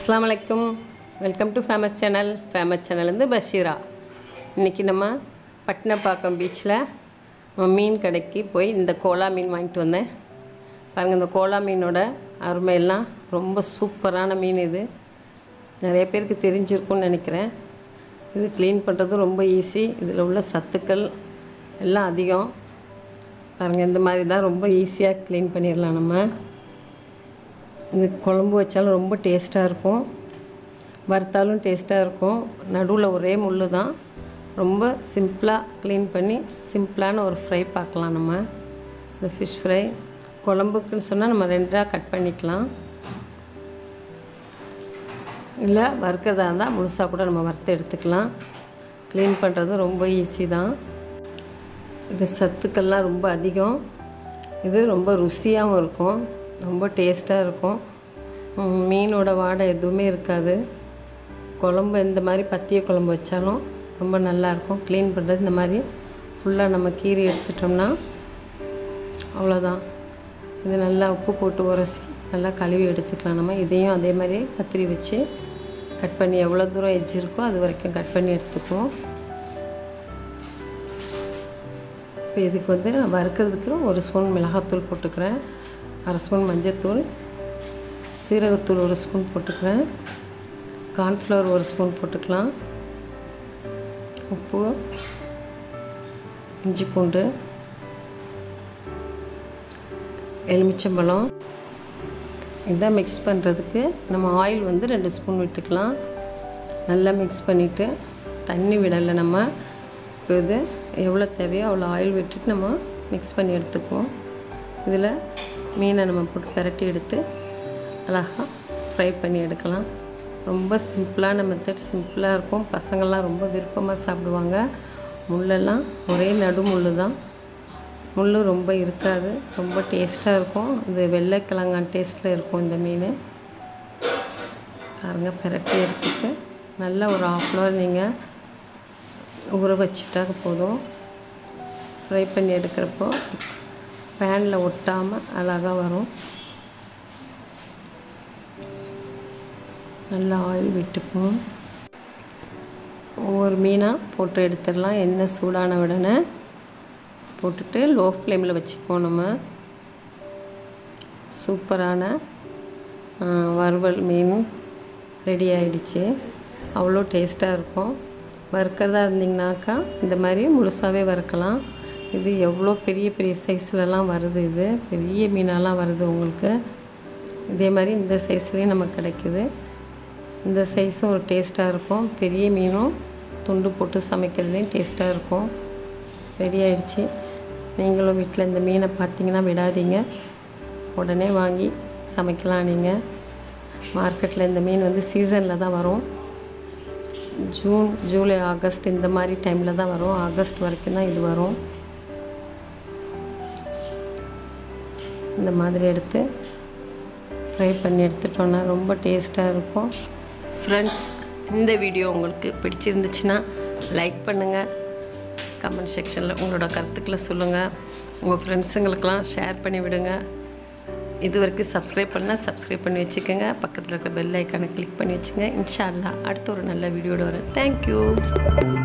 அஸ்ஸலாமு அலைக்கும் welcome to famous channel famous சேனல்லேருந்து பஷீரா இன்றைக்கி நம்ம பட்டினப்பாக்கம் பீச்சில் நம்ம மீன் கடைக்கு போய் இந்த கோலா மீன் வாங்கிட்டு வந்தேன் பாருங்கள் இந்த கோலா மீனோட அருமையெல்லாம் ரொம்ப சூப்பரான மீன் இது நிறைய பேருக்கு தெரிஞ்சிருக்கும்னு நினைக்கிறேன் இது க்ளீன் பண்ணுறது ரொம்ப ஈஸி இதில் உள்ள சத்துக்கள் எல்லாம் அதிகம் பாருங்கள் இந்த மாதிரி தான் ரொம்ப ஈஸியாக க்ளீன் பண்ணிடலாம் நம்ம இது குழம்பு வச்சாலும் ரொம்ப டேஸ்ட்டாக இருக்கும் வறுத்தாலும் டேஸ்ட்டாக இருக்கும் நடுவில் ஒரே முள் தான் ரொம்ப சிம்பிளாக க்ளீன் பண்ணி சிம்பிளான ஒரு ஃப்ரை பார்க்கலாம் நம்ம இந்த ஃபிஷ் ஃப்ரை குழம்புக்குன்னு சொன்னால் நம்ம ரெண்டாக கட் பண்ணிக்கலாம் இல்லை வறுக்கிறதா இருந்தால் முழுசாக கூட நம்ம வறுத்து எடுத்துக்கலாம் க்ளீன் பண்ணுறது ரொம்ப ஈஸி தான் இது சத்துக்கள்லாம் ரொம்ப அதிகம் இது ரொம்ப ருசியாகவும் இருக்கும் ரொம்ப டேஸ்ட்டாக இருக்கும் ம், மீனோட வாடை எதுவுமே இருக்காது குழம்பு இந்த மாதிரி பத்திய குழம்பு வச்சாலும் ரொம்ப நல்லாயிருக்கும் க்ளீன் பண்ணுறது இந்த மாதிரி ஃபுல்லாக நம்ம கீரி எடுத்துட்டோம்னா அவ்வளோதான் இது நல்லா உப்பு போட்டு உரசி நல்லா கழுவி எடுத்துக்கலாம் நம்ம இதையும் அதே மாதிரி கத்திரி வச்சு கட் பண்ணி எவ்வளோ தூரம் எஜ்ஜு இருக்கோ அது வரைக்கும் கட் பண்ணி எடுத்துக்குவோம் இப்போ இதுக்கு வந்து நான் வறுக்கிறதுக்கு ஒரு ஸ்பூன் மிளகாத்தூள் போட்டுக்கிறேன் அரை ஸ்பூன் மஞ்சத்தூள் சீரகத்தூள் ஒரு ஸ்பூன் போட்டுக்கிறேன் கார்ன்ஃப்ளவர் ஒரு ஸ்பூன் போட்டுக்கலாம் உப்பு இஞ்சி பூண்டு எலுமிச்சம்பழம் இதான் மிக்ஸ் பண்ணுறதுக்கு நம்ம ஆயில் வந்து ரெண்டு ஸ்பூன் விட்டுக்கலாம் நல்லா மிக்ஸ் பண்ணிவிட்டு தண்ணி விடலை நம்ம இப்போ இது எவ்வளோ தேவையோ அவ்வளோ ஆயில் விட்டுட்டு நம்ம மிக்ஸ் பண்ணி எடுத்துக்குவோம் இதில் மீனை நம்ம போட்டு பிரட்டி எடுத்து அழகாக ஃப்ரை பண்ணி எடுக்கலாம் ரொம்ப சிம்பிளான மெத்தட் சிம்பிளாக இருக்கும் பசங்கள்லாம் ரொம்ப விருப்பமாக சாப்பிடுவாங்க முள்ளெல்லாம் ஒரே நடு முள் தான் முள் ரொம்ப இருக்காது ரொம்ப டேஸ்ட்டாக இருக்கும் இது வெள்ளைக்கிழங்கான் டேஸ்ட்டில் இருக்கும் இந்த மீன் பாருங்க பிரட்டி எடுத்துட்டு நல்லா ஒரு ஆஃப் அன் ஹவர் நீங்கள் ஊற வச்சுட்டா போதும் ஃப்ரை பண்ணி எடுக்கிறப்போ பேனில் ஒட்டாமல் அழகாக வரும் நல்லா ஆயில் விட்டுப்போம் ஒவ்வொரு மீனாக போட்டு எடுத்துடலாம் எண்ணெய் சூடான உடனே போட்டுட்டு லோ ஃப்ளேமில் வச்சுப்போம் நம்ம சூப்பரான ஆ, வறுவல் மீன் ரெடி ஆயிடுச்சு அவ்வளோ டேஸ்ட்டாக இருக்கும் வறுக்கிறதா இருந்தீங்கனாக்கா இந்த மாதிரி முழுசாகவே வறுக்கலாம் இது எவ்வளோ பெரிய பெரிய சைஸ்லலாம் வருது இது பெரிய மீனாலாம் வருது உங்களுக்கு இதே மாதிரி இந்த சைஸ்லேயும் நமக்கு கிடைக்குது இந்த சைஸும் ஒரு டேஸ்ட்டாக இருக்கும் பெரிய மீனும் துண்டு போட்டு சமைக்கிறதுலேயும் டேஸ்ட்டாக இருக்கும் ரெடி ஆயிடுச்சு நீங்களும் வீட்டில் இந்த மீனை பார்த்தீங்கன்னா விடாதீங்க உடனே வாங்கி சமைக்கலாம் நீங்கள் மார்க்கெட்டில் இந்த மீன் வந்து சீசனில் தான் வரும் ஜூன் ஜூலை ஆகஸ்ட் இந்த மாதிரி டைமில் தான் வரும் ஆகஸ்ட் வரைக்கும் தான் இது வரும் இந்த மாதிரி எடுத்து ஃப்ரை பண்ணி எடுத்துட்டோன்னா ரொம்ப டேஸ்ட்டாக இருக்கும் ஃப்ரெண்ட்ஸ் இந்த வீடியோ உங்களுக்கு பிடிச்சிருந்துச்சுன்னா லைக் பண்ணுங்கள் கமெண்ட் செக்ஷனில் உங்களோட கருத்துக்களை சொல்லுங்கள் உங்கள் ஃப்ரெண்ட்ஸுங்களுக்கெல்லாம் ஷேர் பண்ணி விடுங்க இது வரைக்கும் சப்ஸ்கிரைப் பண்ணால் சப்ஸ்கிரைப் பண்ணி வச்சுக்கோங்க பக்கத்தில் இருக்க பெல் ஐக்கானை கிளிக் பண்ணி வச்சுங்க இன்ஷா அல்லாஹ் அடுத்த ஒரு நல்ல வீடியோட வரேன் தேங்க்யூ